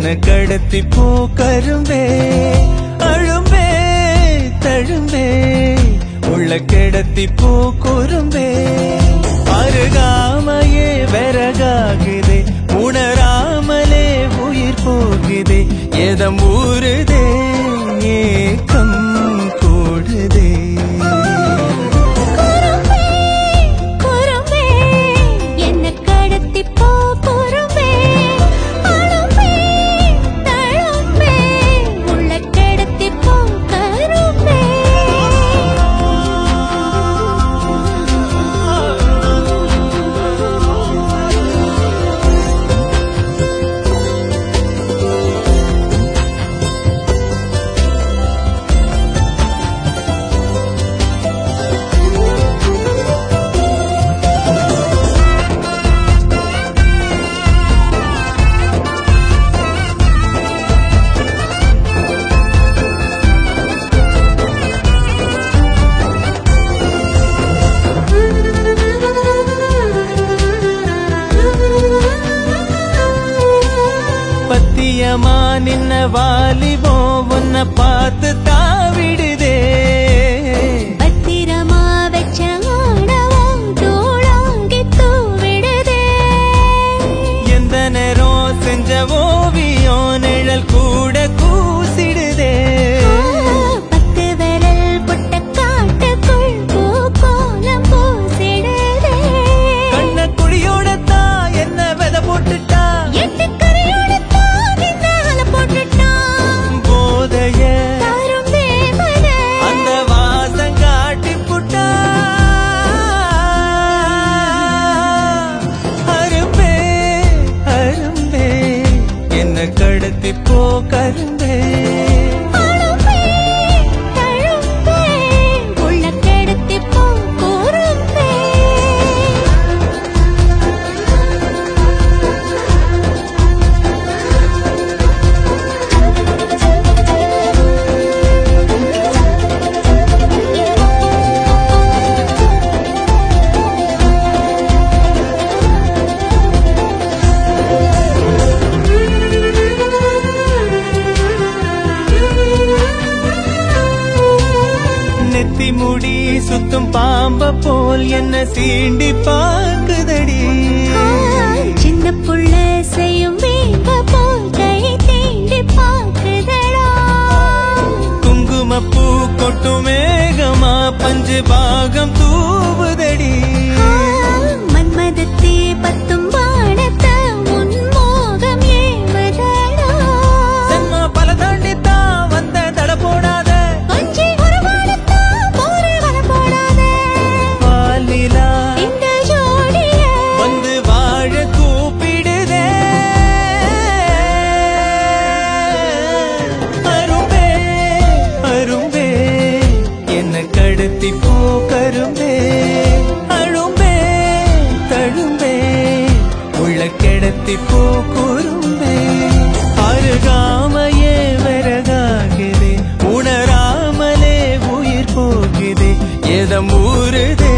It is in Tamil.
என்ன கடத்தி போ கரும்பே அழும்பே தழும்பே உள்ள கிடத்தி போ குறும்பே அருகாமையே விறகாகுதே உணராமலே உயிர் போகுதே எதம் ஊறுதே ஏக்கம் கூடுதே குறும்பே குறும்பே என்ன கடத்தி போ குறும்பே அழும்பே தழும்பே உள்ள கடத்தி போ கரும்பே பத்தியமா நின்ன வாலிபோ உன்னை பார்த்து தாவிடுதே பத்திரமா வச்ச ஆணவம் தூளாங்கி தூவிடுதே எந்த நேரம் செஞ்ச ஓவியம் நிழல் கூட கூசிடுதே பத்து விரல் புட்ட காட்டுக்குள் பூ கோலம் பூசிடுதே கண்ண குழியோட தான் என்ன வித போட்டுட்டா எட்டு கரையோட தான் நின்னால போட்டுட்டான் போதைய தாரும் வேமன அந்த வாசம் காட்டி புட்டா அரும்பே அரும்பே என்ன கடத்தி போ கரும்பே அழும்பே தழும்பே உள்ள கெடுத்தி போ கூறும்பே நெத்தி முடி சுத்தும் பாம்ப போல் என்ன சீண்டி பார்க்குதடி சின்ன புள்ள செய்யும் வேம்ப போல் கை தீண்டி பார்க்குதடா குங்குமப்பூ கொட்டும் மேகமா பஞ்சு பாகம் தூவுதடி மன்மதத்தே பத்தும் வானத்த உன் மோகம் ஏவதடா சென்மா பல தாண்டித்தான் வந்த தட போடாத கொஞ்சி உருவாடத்தா போரே வர போடாதே பாலிலா இந்த ஜோடிய வந்து வாழ கூப்பிடுதே அரும்பே அரும்பே என்ன கடத்தி போ கரும்பே அழும்பே தழும்பே உள்ள கிடத்தி போ குறும்பே அருகாமையே விறகாகுதே உணராமலே உயிர் போகுதே எதம் ஊறுதே